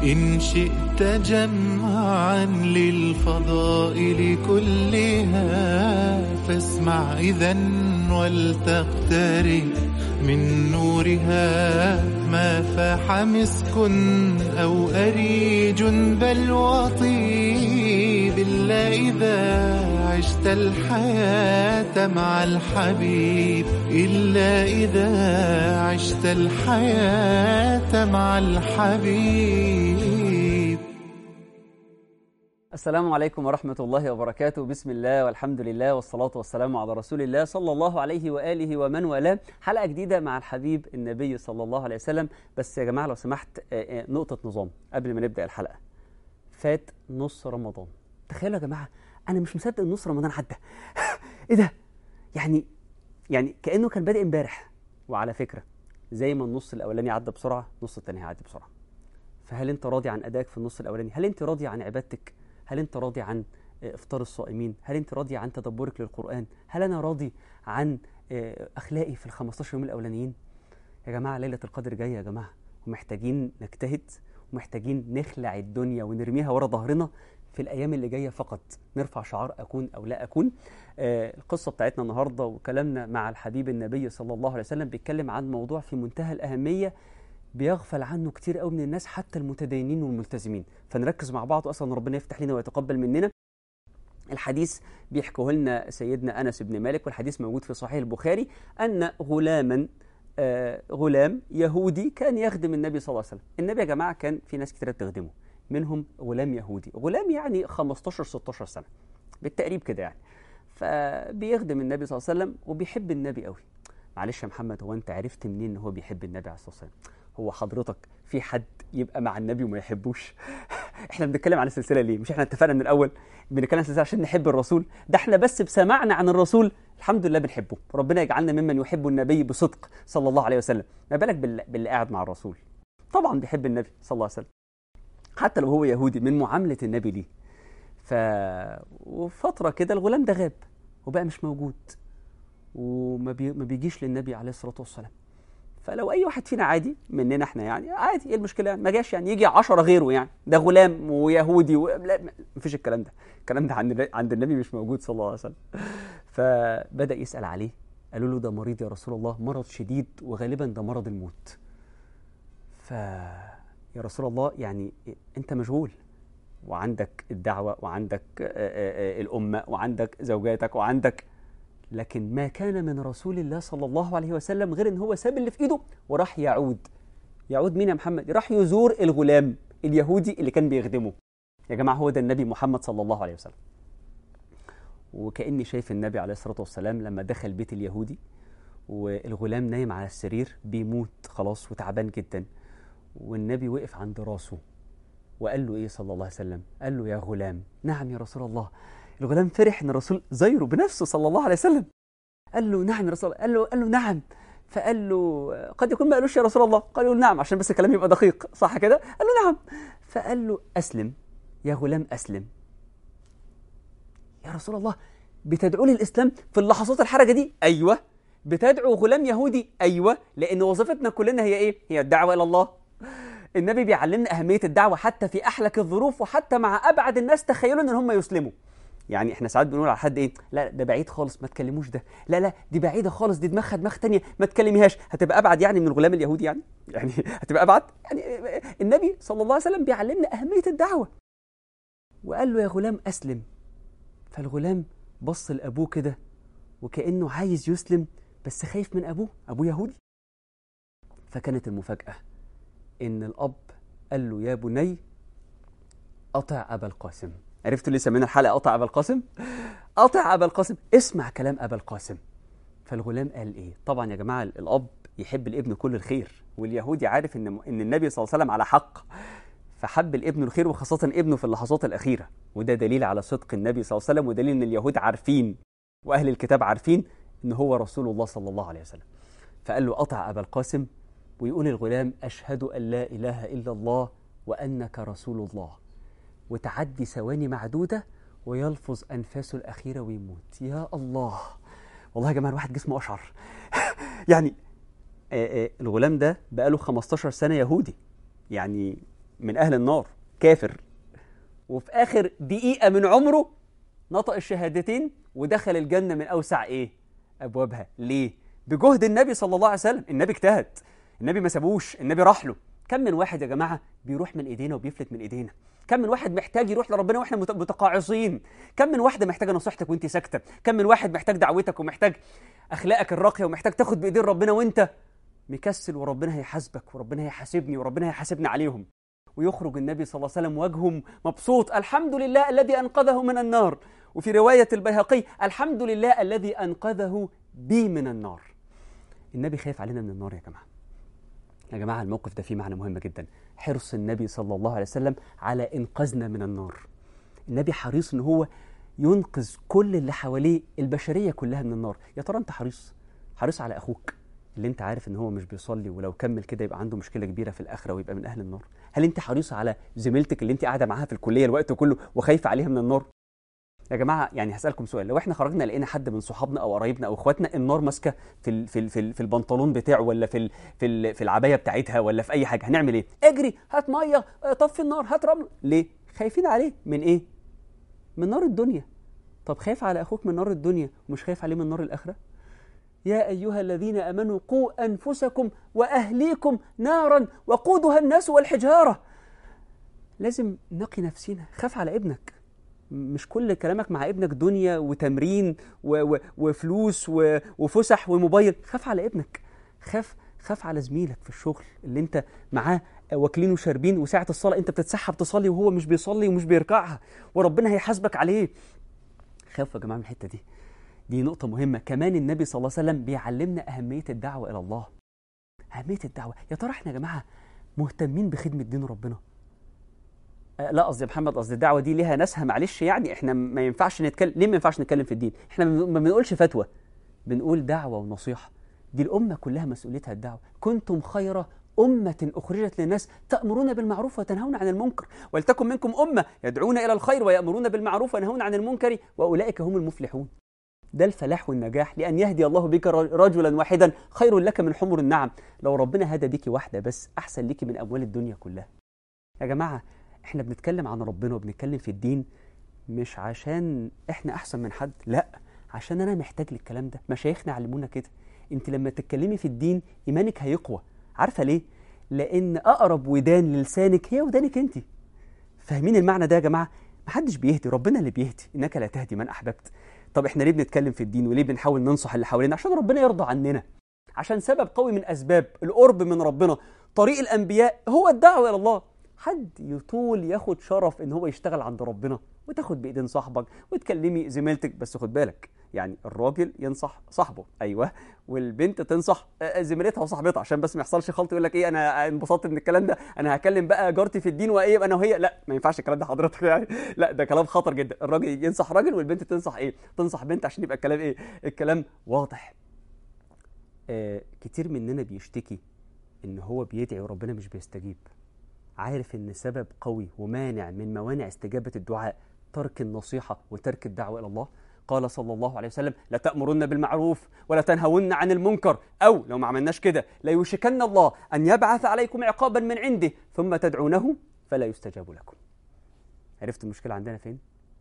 إن شئت جمعا للفضائل كلها فاسمع إذا ولتقترب من نورها ما فاح مسك أو أريج بل وطيب إلا إذا عشت الحياة مع الحبيب إلا إذا عشت الحياة مع الحبيب السلام عليكم ورحمة الله وبركاته بسم الله والحمد لله والصلاة والسلام على رسول الله صلى الله عليه وآله ومن والاه حلقة جديدة مع الحبيب النبي صلى الله عليه وسلم بس يا جماعة لو سمحت آه، آه، نقطة نظام قبل ما نبدأ الحلقة فات نص رمضان تخيلوا يا جماعة أنا مش مصدق إن نص رمضان عدى إيه ده يعني يعني كأنه كان بادئ امبارح وعلى فكرة زي ما النص الأولاني عدى بسرعة النص التاني هيعدي بسرعة فهل أنت راضي عن أدائك في النص الأولاني هل أنت راضي عن عبادتك هل انت راضي عن آه، افطار الصائمين هل انت راضي عن تدبرك للقران هل انا راضي عن آه، اخلاقي في ال 15 يوم الاولانيين يا جماعه ليله القدر جايه يا جماعه ومحتاجين نجتهد ومحتاجين نخلع الدنيا ونرميها ورا ظهرنا في الايام اللي جايه فقط نرفع شعار اكون او لا اكون آه، القصه بتاعتنا النهارده وكلامنا مع الحبيب النبي صلى الله عليه وسلم بيتكلم عن موضوع في منتهى الاهميه بيغفل عنه كتير قوي من الناس حتى المتدينين والملتزمين فنركز مع بعض اصلا ربنا يفتح لنا ويتقبل مننا الحديث بيحكوه لنا سيدنا انس بن مالك والحديث موجود في صحيح البخاري ان غلاما آه غلام يهودي كان يخدم النبي صلى الله عليه وسلم النبي يا جماعه كان في ناس كتير بتخدمه منهم غلام يهودي غلام يعني 15 16 سنه بالتقريب كده يعني فبيخدم النبي صلى الله عليه وسلم وبيحب النبي قوي معلش يا محمد هو انت عرفت منين ان هو بيحب النبي عليه الصلاه والسلام هو حضرتك في حد يبقى مع النبي وما يحبوش احنا بنتكلم عن السلسله ليه مش احنا اتفقنا من الاول بنتكلم عن السلسله عشان نحب الرسول ده احنا بس بسمعنا عن الرسول الحمد لله بنحبه ربنا يجعلنا ممن يحب النبي بصدق صلى الله عليه وسلم ما بالك باللي, باللي قاعد مع الرسول طبعا بيحب النبي صلى الله عليه وسلم حتى لو هو يهودي من معامله النبي ليه ف وفتره كده الغلام ده غاب وبقى مش موجود وما بي... ما بيجيش للنبي عليه الصلاه والسلام فلو اي واحد فينا عادي مننا احنا يعني عادي ايه المشكله يعني ما جاش يعني يجي عشرة غيره يعني ده غلام ويهودي و... لا ما فيش الكلام ده الكلام ده عند عند النبي مش موجود صلى الله عليه وسلم فبدا يسال عليه قالوا له ده مريض يا رسول الله مرض شديد وغالبا ده مرض الموت ف يا رسول الله يعني انت مشغول وعندك الدعوه وعندك آه، آه، آه، الامه وعندك زوجاتك وعندك لكن ما كان من رسول الله صلى الله عليه وسلم غير ان هو ساب اللي في ايده وراح يعود يعود مين يا محمد راح يزور الغلام اليهودي اللي كان بيخدمه يا جماعه هو ده النبي محمد صلى الله عليه وسلم وكاني شايف النبي عليه الصلاه والسلام لما دخل بيت اليهودي والغلام نايم على السرير بيموت خلاص وتعبان جدا والنبي وقف عند راسه وقال له ايه صلى الله عليه وسلم قال له يا غلام نعم يا رسول الله الغلام فرح ان الرسول زيره بنفسه صلى الله عليه وسلم قال له نعم يا رسول الله قال له قال له نعم فقال له قد يكون ما قالوش يا رسول الله قال له نعم عشان بس الكلام يبقى دقيق صح كده قال له نعم فقال له اسلم يا غلام اسلم يا رسول الله بتدعو لي الاسلام في اللحظات الحرجه دي ايوه بتدعو غلام يهودي ايوه لان وظيفتنا كلنا هي ايه هي الدعوه الى الله النبي بيعلمنا اهميه الدعوه حتى في احلك الظروف وحتى مع ابعد الناس تخيلوا ان هم يسلموا يعني احنا ساعات بنقول على حد ايه لا ده بعيد خالص ما تكلموش ده لا لا دي بعيده خالص دي دماغها دماغ تانية ما تكلميهاش هتبقى ابعد يعني من الغلام اليهودي يعني يعني هتبقى ابعد يعني النبي صلى الله عليه وسلم بيعلمنا اهميه الدعوه وقال له يا غلام اسلم فالغلام بص لابوه كده وكانه عايز يسلم بس خايف من ابوه ابوه يهودي فكانت المفاجاه ان الاب قال له يا بني اطع ابا القاسم عرفتوا ليه سمينا الحلقه اطع ابا القاسم اطع ابا القاسم اسمع كلام ابا القاسم فالغلام قال ايه طبعا يا جماعه الاب يحب الابن كل الخير واليهودي عارف ان ان النبي صلى الله عليه وسلم على حق فحب الابن الخير وخاصه ابنه في اللحظات الاخيره وده دليل على صدق النبي صلى الله عليه وسلم ودليل ان اليهود عارفين واهل الكتاب عارفين ان هو رسول الله صلى الله عليه وسلم فقال له اطع ابا القاسم ويقول الغلام اشهد ان لا اله الا الله وانك رسول الله وتعدي ثواني معدودة ويلفظ أنفاسه الأخيرة ويموت يا الله والله يا جماعة الواحد جسمه أشعر يعني آه، آه، الغلام ده بقاله 15 سنة يهودي يعني من اهل النار كافر وفي اخر دقيقه من عمره نطق الشهادتين ودخل الجنه من اوسع ايه ابوابها ليه بجهد النبي صلى الله عليه وسلم النبي اجتهد النبي ما سابوش النبي راح له كم من واحد يا جماعه بيروح من ايدينا وبيفلت من ايدينا كم من واحد محتاج يروح لربنا واحنا مت- متقاعصين كم من واحده محتاجه نصيحتك وانت ساكته كم من واحد محتاج دعوتك ومحتاج اخلاقك الراقيه ومحتاج تاخد بايدين ربنا وانت مكسل وربنا هيحاسبك وربنا هيحاسبني وربنا هيحاسبنا عليهم ويخرج النبي صلى الله عليه وسلم وجهه مبسوط الحمد لله الذي انقذه من النار وفي روايه البيهقي الحمد لله الذي انقذه بي من النار النبي خايف علينا من النار يا جماعه يا جماعه الموقف ده فيه معنى مهم جدا حرص النبي صلى الله عليه وسلم على انقاذنا من النار النبي حريص ان هو ينقذ كل اللي حواليه البشريه كلها من النار يا ترى انت حريص حريص على اخوك اللي انت عارف ان هو مش بيصلي ولو كمل كده يبقى عنده مشكله كبيره في الاخره ويبقى من اهل النار هل انت حريص على زميلتك اللي انت قاعده معاها في الكليه الوقت كله وخايفه عليها من النار يا جماعه يعني هسالكم سؤال لو احنا خرجنا لقينا حد من صحابنا او قرايبنا او اخواتنا النار ماسكه في ال في ال في, ال في البنطلون بتاعه ولا في ال في ال في العبايه بتاعتها ولا في اي حاجه هنعمل ايه اجري هات ميه اه، طفي النار هات رمل ليه خايفين عليه من ايه من نار الدنيا طب خايف على اخوك من نار الدنيا ومش خايف عليه من نار الاخره يا ايها الذين امنوا قوا انفسكم واهليكم نارا وقودها الناس والحجاره لازم نقي نفسنا خاف على ابنك مش كل كلامك مع ابنك دنيا وتمرين و و وفلوس و وفسح وموبايل خاف على ابنك خاف خاف على زميلك في الشغل اللي انت معاه واكلين وشاربين وساعة الصلاة انت بتتسحب تصلي وهو مش بيصلي ومش بيركعها وربنا هيحاسبك عليه خاف يا جماعة من الحتة دي دي نقطة مهمة كمان النبي صلى الله عليه وسلم بيعلمنا أهمية الدعوة إلى الله أهمية الدعوة يا ترى احنا يا جماعة مهتمين بخدمة دين ربنا آه، لا قصدي يا محمد قصدي الدعوه دي ليها ناسها معلش يعني احنا ما ينفعش نتكلم ليه ما ينفعش نتكلم في الدين احنا ما ما بنقولش فتوى بنقول دعوه ونصيحه دي الامه كلها مسؤوليتها الدعوه كنتم خير أمة أخرجت للناس تأمرون بالمعروف وتنهون عن المنكر ولتكن منكم أمة يدعون إلى الخير ويأمرون بالمعروف وينهون عن المنكر وأولئك هم المفلحون ده الفلاح والنجاح لأن يهدي الله بك رجلا واحدا خير لك من حمر النعم لو ربنا هدى بك واحدة بس أحسن لك من أموال الدنيا كلها يا جماعة احنا بنتكلم عن ربنا وبنتكلم في الدين مش عشان احنا احسن من حد لا عشان انا محتاج للكلام ده مشايخنا علمونا كده انت لما تتكلمي في الدين ايمانك هيقوى عارفه ليه لان اقرب ودان للسانك هي ودانك انت فاهمين المعنى ده يا جماعه محدش بيهدي ربنا اللي بيهدي انك لا تهدي من احببت طب احنا ليه بنتكلم في الدين وليه بنحاول ننصح اللي حوالينا عشان ربنا يرضى عننا عشان سبب قوي من اسباب القرب من ربنا طريق الانبياء هو الدعوه الى الله حد يطول ياخد شرف ان هو يشتغل عند ربنا وتاخد بايدين صاحبك وتكلمي زميلتك بس خد بالك يعني الراجل ينصح صاحبه ايوه والبنت تنصح آه، زميلتها وصاحبتها عشان بس ما يحصلش خلط يقول لك ايه انا انبسطت من الكلام ده انا هكلم بقى جارتي في الدين وايه يبقى انا وهي لا ما ينفعش الكلام ده حضرتك يعني لا ده كلام خطر جدا الراجل ينصح راجل والبنت تنصح ايه تنصح بنت عشان يبقى الكلام ايه الكلام واضح آه كتير مننا بيشتكي ان هو بيدعي وربنا مش بيستجيب عارف ان سبب قوي ومانع من موانع استجابه الدعاء ترك النصيحه وترك الدعوه الى الله قال صلى الله عليه وسلم لا تأمرن بالمعروف ولا تنهون عن المنكر أو لو ما عملناش كده لا يوشكن الله أن يبعث عليكم عقابا من عنده ثم تدعونه فلا يستجاب لكم عرفت المشكلة عندنا فين؟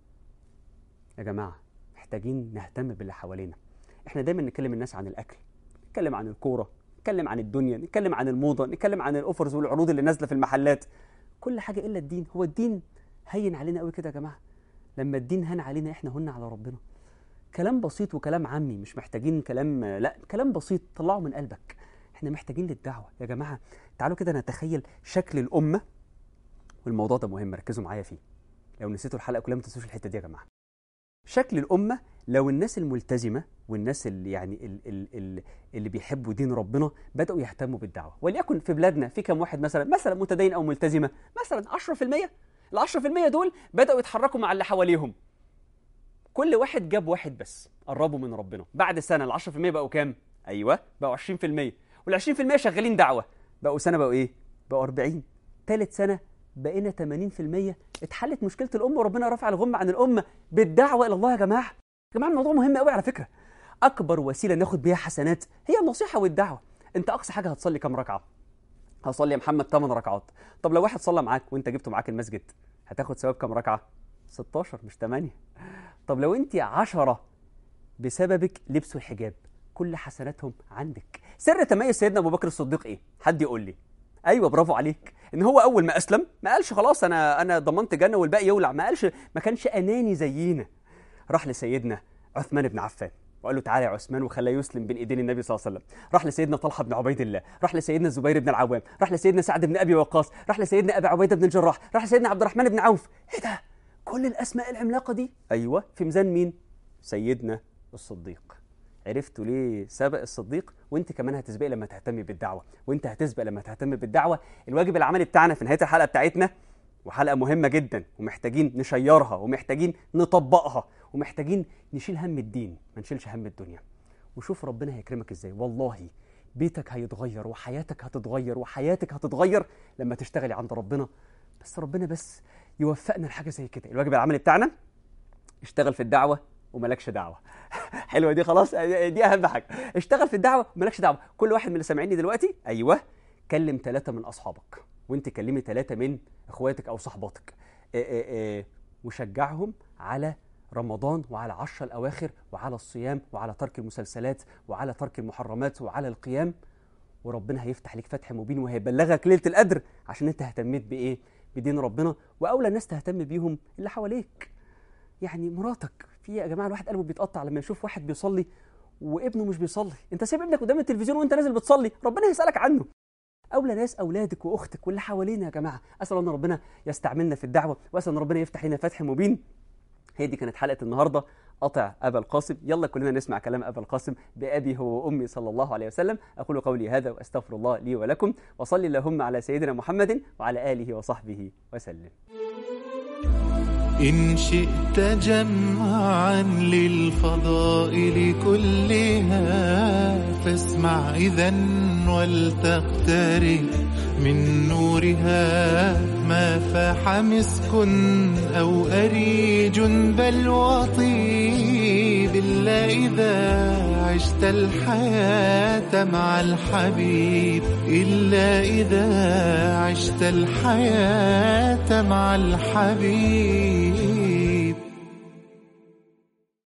يا جماعة محتاجين نهتم باللي حوالينا احنا دايما نكلم الناس عن الأكل نتكلم عن الكورة نتكلم عن الدنيا نتكلم عن الموضة نتكلم عن الأوفرز والعروض اللي نازلة في المحلات كل حاجة إلا الدين هو الدين هين علينا قوي كده يا جماعة لما الدين هان علينا احنا هن على ربنا كلام بسيط وكلام عامي مش محتاجين كلام لا كلام بسيط طلعه من قلبك احنا محتاجين للدعوة يا جماعة تعالوا كده نتخيل شكل الأمة والموضوع ده مهم ركزوا معايا فيه لو نسيتوا الحلقة كلها ما تنسوش الحتة دي يا جماعة شكل الأمة لو الناس الملتزمة والناس اللي يعني ال- ال- ال- اللي بيحبوا دين ربنا بدأوا يهتموا بالدعوة وليكن في بلادنا في كم واحد مثلا مثلا متدين أو ملتزمة مثلا 10% ال 10% دول بدأوا يتحركوا مع اللي حواليهم كل واحد جاب واحد بس قربوا من ربنا بعد سنة ال 10% بقوا كام؟ أيوه بقوا 20% وال 20% شغالين دعوة بقوا سنة بقوا إيه؟ بقوا 40 ثالث سنة بقينا 80% اتحلت مشكلة الأمة وربنا رفع الغمة عن الأمة بالدعوة إلى الله يا جماعة يا جماعة الموضوع مهم قوي على فكرة أكبر وسيلة ناخد بيها حسنات هي النصيحة والدعوة أنت أقصى حاجة هتصلي كام ركعة؟ هصلي يا محمد 8 ركعات طب لو واحد صلى معاك وانت جبته معاك المسجد هتاخد ثواب كام ركعه 16 مش 8 طب لو انت 10 بسببك لبسوا الحجاب كل حسناتهم عندك سر تميز سيدنا ابو بكر الصديق ايه حد يقول لي ايوه برافو عليك ان هو اول ما اسلم ما قالش خلاص انا انا ضمنت جنه والباقي يولع ما قالش ما كانش اناني زينا راح لسيدنا عثمان بن عفان وقال له تعالى يا عثمان وخلاه يسلم بين ايدين النبي صلى الله عليه وسلم راح لسيدنا طلحه بن عبيد الله راح لسيدنا الزبير بن العوام راح لسيدنا سعد بن ابي وقاص راح لسيدنا ابي عبيده بن الجراح راح لسيدنا عبد الرحمن بن عوف ايه ده كل الاسماء العملاقه دي ايوه في ميزان مين سيدنا الصديق عرفتوا ليه سبق الصديق وانت كمان هتسبقي لما تهتمي بالدعوه وانت هتسبق لما تهتم بالدعوه الواجب العملي بتاعنا في نهايه الحلقه بتاعتنا وحلقه مهمه جدا ومحتاجين نشيرها ومحتاجين نطبقها ومحتاجين نشيل هم الدين ما نشيلش هم الدنيا وشوف ربنا هيكرمك ازاي والله بيتك هيتغير وحياتك هتتغير وحياتك هتتغير لما تشتغلي عند ربنا بس ربنا بس يوفقنا لحاجه زي كده الواجب العملي بتاعنا اشتغل في الدعوه وملكش دعوه حلوه دي خلاص دي اهم حاجه اشتغل في الدعوه وملكش دعوه كل واحد من اللي سامعيني دلوقتي ايوه كلم ثلاثه من اصحابك وانت كلمي ثلاثه من اخواتك او صحباتك اه اه اه وشجعهم على رمضان وعلى عشر الاواخر وعلى الصيام وعلى ترك المسلسلات وعلى ترك المحرمات وعلى القيام وربنا هيفتح لك فتح مبين وهيبلغك ليله القدر عشان انت اهتميت بايه بدين ربنا واولى الناس تهتم بيهم اللي حواليك يعني مراتك في يا جماعه الواحد قلبه بيتقطع لما يشوف واحد بيصلي وابنه مش بيصلي انت سايب ابنك قدام التلفزيون وانت نازل بتصلي ربنا هيسالك عنه اولى ناس اولادك واختك واللي حوالينا يا جماعه اسال ان ربنا يستعملنا في الدعوه واسال ان ربنا يفتح لنا فتح مبين هي دي كانت حلقه النهارده قطع ابا القاسم يلا كلنا نسمع كلام ابا القاسم بابي هو وامي صلى الله عليه وسلم اقول قولي هذا واستغفر الله لي ولكم وصلي اللهم على سيدنا محمد وعلى اله وصحبه وسلم إن شئت جمعا للفضائل كلها فاسمع إذا ولتقترب من نورها ما فاح مسك أو أريج بل وطيب إلا إذا عشت الحياة مع الحبيب إلا إذا عشت الحياة مع الحبيب